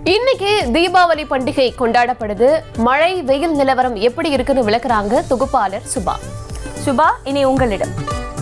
இன்னைக்கு தீபாவளி பண்டிகை கொண்டாடப்படுது மழை வெயில் நிலவரம் எப்படி இருக்குன்னு விளக்குறாங்க தொகுப்பாளர் சுபா சுபா இனி உங்களிடம்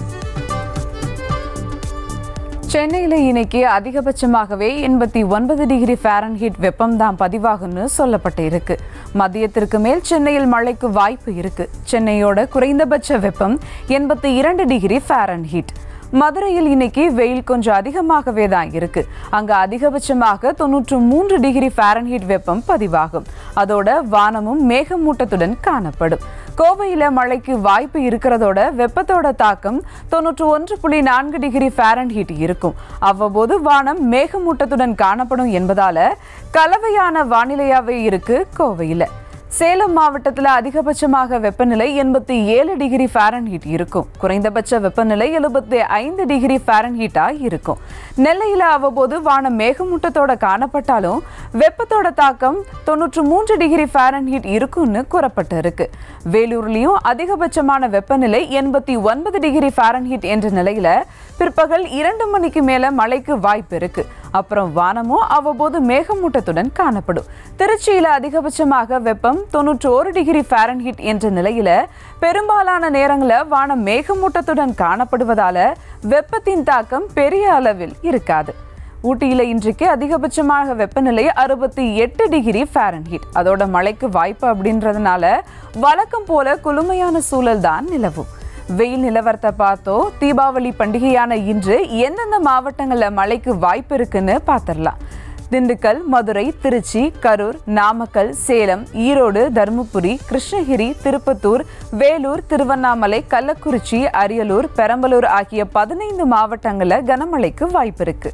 சென்னையில் இன்னைக்கு அதிகபட்சமாகவே எண்பத்தி ஒன்பது டிகிரி ஃபாரன்ஹீட் வெப்பம் தான் பதிவாகும்னு சொல்லப்பட்டு இருக்கு மதியத்திற்கு மேல் சென்னையில் மழைக்கு வாய்ப்பு இருக்கு சென்னையோட குறைந்தபட்ச வெப்பம் எண்பத்தி இரண்டு டிகிரி ஃபாரன்ஹீட் மதுரையில் இன்னைக்கு வெயில் கொஞ்சம் அதிகமாகவே தான் இருக்கு அங்க அதிகபட்சமாக தொன்னூற்று மூன்று டிகிரி ஃபாரன்ஹீட் வெப்பம் பதிவாகும் அதோட வானமும் மேகமூட்டத்துடன் காணப்படும் கோவையில் மழைக்கு வாய்ப்பு இருக்கிறதோட வெப்பத்தோட தாக்கம் தொன்னூற்று ஒன்று புள்ளி நான்கு டிகிரி ஃபாரன்ஹீட் இருக்கும் அவ்வப்போது வானம் மேகமூட்டத்துடன் காணப்படும் என்பதால கலவையான வானிலையாவே இருக்கு கோவையில் சேலம் மாவட்டத்தில் அதிகபட்சமாக வெப்பநிலை எண்பத்தி ஏழு டிகிரி ஃபாரன்ஹீட் இருக்கும் குறைந்தபட்ச வெப்பநிலை எழுபத்தி ஐந்து டிகிரி ஃபாரன்ஹீட்டா இருக்கும் நெல்லையில் அவ்வப்போது வானம் மேகமூட்டத்தோட காணப்பட்டாலும் வெப்பத்தோட தாக்கம் தொண்ணூற்று மூன்று டிகிரி ஃபாரன்ஹீட் இருக்கும்னு கூறப்பட்டிருக்கு வேலூர்லயும் அதிகபட்சமான வெப்பநிலை எண்பத்தி ஒன்பது டிகிரி ஃபாரன்ஹீட் என்ற நிலையில பிற்பகல் இரண்டு மணிக்கு மேல மழைக்கு வாய்ப்பு இருக்கு அப்புறம் வானமும் அவ்வப்போது மேகமூட்டத்துடன் காணப்படும் திருச்சியில அதிகபட்சமாக வெப்பம் தொண்ணூற்றி ஒரு டிகிரி ஃபாரன்ஹீட் என்ற நிலையில பெரும்பாலான நேரங்களில் வானம் மேகமூட்டத்துடன் காணப்படுவதால வெப்பத்தின் தாக்கம் பெரிய அளவில் இருக்காது ஊட்டியில இன்றைக்கு அதிகபட்சமாக வெப்பநிலை அறுபத்தி எட்டு டிகிரி ஃபாரன்ஹீட் அதோட மழைக்கு வாய்ப்பு அப்படின்றதுனால வழக்கம் போல குளுமையான சூழல் தான் நிலவும் வெயில் நிலவரத்தை பார்த்தோ தீபாவளி பண்டிகையான இன்று எந்தெந்த மாவட்டங்களில் மழைக்கு வாய்ப்பு இருக்குன்னு பார்த்துடலாம் திண்டுக்கல் மதுரை திருச்சி கரூர் நாமக்கல் சேலம் ஈரோடு தருமபுரி கிருஷ்ணகிரி திருப்பத்தூர் வேலூர் திருவண்ணாமலை கள்ளக்குறிச்சி அரியலூர் பெரம்பலூர் ஆகிய பதினைந்து மாவட்டங்களில் கனமழைக்கு வாய்ப்பு இருக்கு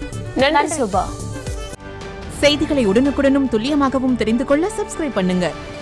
நன்றி சுபா செய்திகளை உடனுக்குடனும் துல்லியமாகவும் தெரிந்து கொள்ள சப்ஸ்கிரைப் பண்ணுங்க